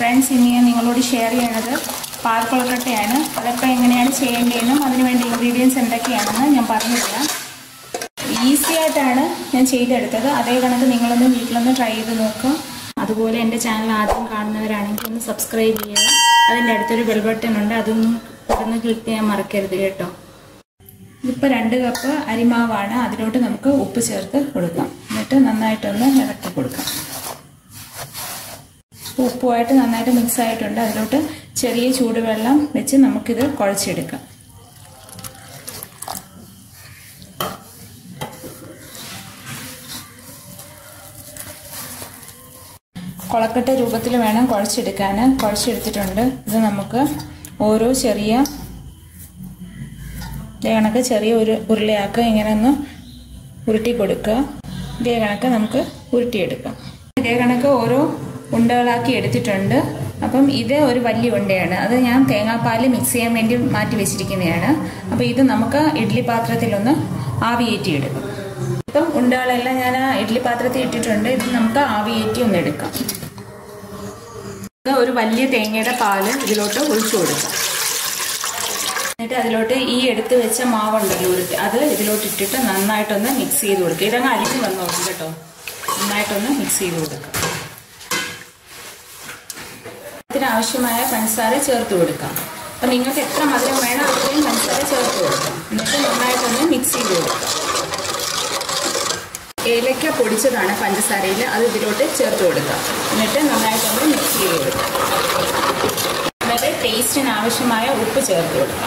friends ഇനി ഞാൻ നിങ്ങളോട് ഷെയർ ചെയ്യണത് പാൽക്കൊളക്കട്ടയാണ് അതൊക്കെ എങ്ങനെയാണ് ചെയ്യേണ്ടതെന്നും അതിനുവേണ്ട ഇൻഗ്രീഡിയൻസ് എന്തൊക്കെയാണെന്ന് ഞാൻ പറഞ്ഞു തരാം ഈസി ആയിട്ടാണ് ഞാൻ ചെയ്തെടുത്തത് അതേ കണക്ക് നിങ്ങളൊന്ന് വീട്ടിലൊന്ന് ട്രൈ ചെയ്ത് നോക്കുക അതുപോലെ എൻ്റെ ചാനൽ ആദ്യം കാണുന്നവരാണെങ്കിൽ ഒന്ന് സബ്സ്ക്രൈബ് ചെയ്യുക അതിൻ്റെ അടുത്തൊരു ബെൽ ബട്ടൺ ഉണ്ട് അതൊന്നും ഒന്ന് ക്ലിക്ക് ചെയ്യാൻ മറക്കരുത് കേട്ടോ ഇതിപ്പോൾ രണ്ട് കപ്പ് അരിമാവാണ് അതിലോട്ട് നമുക്ക് ഉപ്പ് ചേർത്ത് കൊടുക്കാം എന്നിട്ട് നന്നായിട്ടൊന്ന് ഇളക്കി കൊടുക്കാം ഉപ്പുമായിട്ട് നന്നായിട്ട് മിക്സ് ആയിട്ടുണ്ട് അതിലോട്ട് ചെറിയ ചൂടുവെള്ളം വെച്ച് നമുക്കിത് കുഴച്ചെടുക്കാം കുളക്കട്ട രൂപത്തിൽ വേണം കുഴച്ചെടുക്കാൻ കുഴച്ചെടുത്തിട്ടുണ്ട് ഇത് നമുക്ക് ഓരോ ചെറിയ ഇതേ കണക്ക് ചെറിയ ഒരു ഉരുളയാക്കുക ഇങ്ങനെ ഒന്ന് ഉരുട്ടി കൊടുക്കുക ഇതേ കണക്ക് നമുക്ക് ഉരുട്ടിയെടുക്കാം ഇതേ കണക്ക് ഓരോ ഉണ്ടകളാക്കി എടുത്തിട്ടുണ്ട് അപ്പം ഇത് ഒരു വലിയ ഉണ്ടയാണ് അത് ഞാൻ തേങ്ങാപ്പാൽ മിക്സ് ചെയ്യാൻ വേണ്ടി മാറ്റി വെച്ചിരിക്കുന്നതാണ് അപ്പോൾ ഇത് നമുക്ക് ഇഡ്ഡലി പാത്രത്തിലൊന്ന് ആവിയേറ്റിയെടുക്കും ഇപ്പം ഉണ്ടകളെല്ലാം ഞാൻ ആ ഇഡ്ഡലി പാത്രത്തിൽ ഇട്ടിട്ടുണ്ട് ഇത് നമുക്ക് ആവിയേറ്റി ഒന്ന് എടുക്കാം ഒരു വലിയ തേങ്ങയുടെ പാല് ഇതിലോട്ട് ഒഴിച്ചു കൊടുക്കാം എന്നിട്ട് അതിലോട്ട് ഈ എടുത്ത് വെച്ച മാവുണ്ടല്ലോ ഉരുട്ടി അത് ഇതിലോട്ട് ഇട്ടിട്ട് നന്നായിട്ടൊന്ന് മിക്സ് ചെയ്ത് കൊടുക്കുക ഇതങ്ങ് അരിഞ്ഞ് വന്നോളും കേട്ടോ നന്നായിട്ടൊന്ന് മിക്സ് ചെയ്ത് കൊടുക്കുക ഇതിനാവശ്യമായ പഞ്ചസാര ചേർത്ത് കൊടുക്കാം അപ്പം നിങ്ങൾക്ക് എത്ര മധുരം വേണം അത്രയും പഞ്ചസാര ചേർത്ത് കൊടുക്കാം എന്നിട്ട് നന്നായിട്ടൊന്ന് മിക്സ് ചെയ്ത് കൊടുക്കാം ഏലക്ക പൊടിച്ചതാണ് പഞ്ചസാരയിൽ അത് ഇതിലോട്ട് ചേർത്ത് കൊടുക്കാം എന്നിട്ട് നന്നായിട്ടൊന്ന് മിക്സ് ചെയ്ത് കൊടുക്കാം എന്നിട്ട് ടേസ്റ്റിന് ആവശ്യമായ ഉപ്പ് ചേർത്ത് കൊടുക്കാം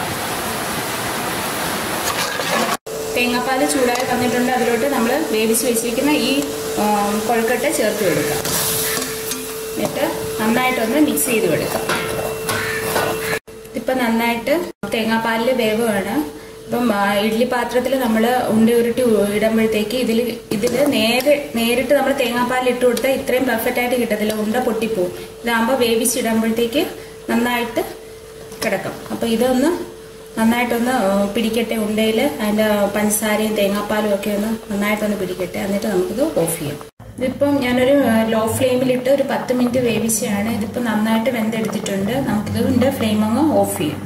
തേങ്ങാപ്പാൽ ചൂടായി വന്നിട്ടുണ്ട് അതിലോട്ട് നമ്മൾ വേവിച്ച് വെച്ചിരിക്കുന്ന ഈ കൊഴുക്കട്ട ചേർത്ത് കൊടുക്കാം എന്നിട്ട് നന്നായിട്ടൊന്ന് മിക്സ് ചെയ്ത് കൊടുക്കാം ഇപ്പം നന്നായിട്ട് തേങ്ങാപ്പാലിൽ വേവാണ് ഇപ്പം ഇഡ്ഡലി പാത്രത്തിൽ നമ്മൾ ഉണ്ട ഉരുട്ടി ഇടുമ്പോഴത്തേക്ക് ഇതിൽ ഇതിൽ നേരെ നേരിട്ട് നമ്മൾ തേങ്ങാപ്പാലിൽ ഇട്ട് കൊടുത്താൽ ഇത്രയും പെർഫെക്റ്റ് ആയിട്ട് കിട്ടത്തില്ല ഉണ്ട പൊട്ടിപ്പോവും ഇതാകുമ്പോൾ വേവിച്ചിടുമ്പോഴത്തേക്ക് നന്നായിട്ട് കിടക്കും അപ്പോൾ ഇതൊന്ന് നന്നായിട്ടൊന്ന് പിടിക്കട്ടെ ഉണ്ടയിൽ അതിൻ്റെ പഞ്ചസാരയും തേങ്ങാപ്പാലും ഒക്കെ ഒന്ന് നന്നായിട്ടൊന്ന് പിടിക്കട്ടെ എന്നിട്ട് നമുക്കിത് ഓഫ് ചെയ്യാം ഇതിപ്പം ഞാനൊരു ലോ ഫ്ലെയിമിലിട്ട് ഒരു പത്ത് മിനിറ്റ് വേവിച്ചതാണ് ഇതിപ്പോൾ നന്നായിട്ട് വെന്തെടുത്തിട്ടുണ്ട് നമുക്കിതിൻ്റെ ഫ്ലെയിം അങ്ങ് ഓഫ് ചെയ്യാം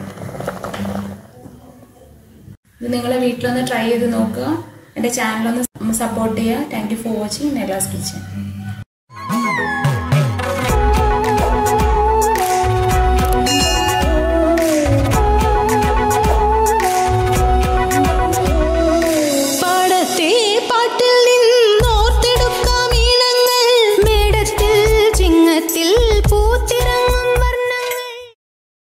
ഇത് നിങ്ങൾ വീട്ടിലൊന്ന് ട്രൈ ചെയ്ത് നോക്കുക എൻ്റെ ചാനലൊന്ന് സപ്പോർട്ട് ചെയ്യുക താങ്ക് യു ഫോർ വാച്ചിങ് നെലാസ് കിച്ചൻ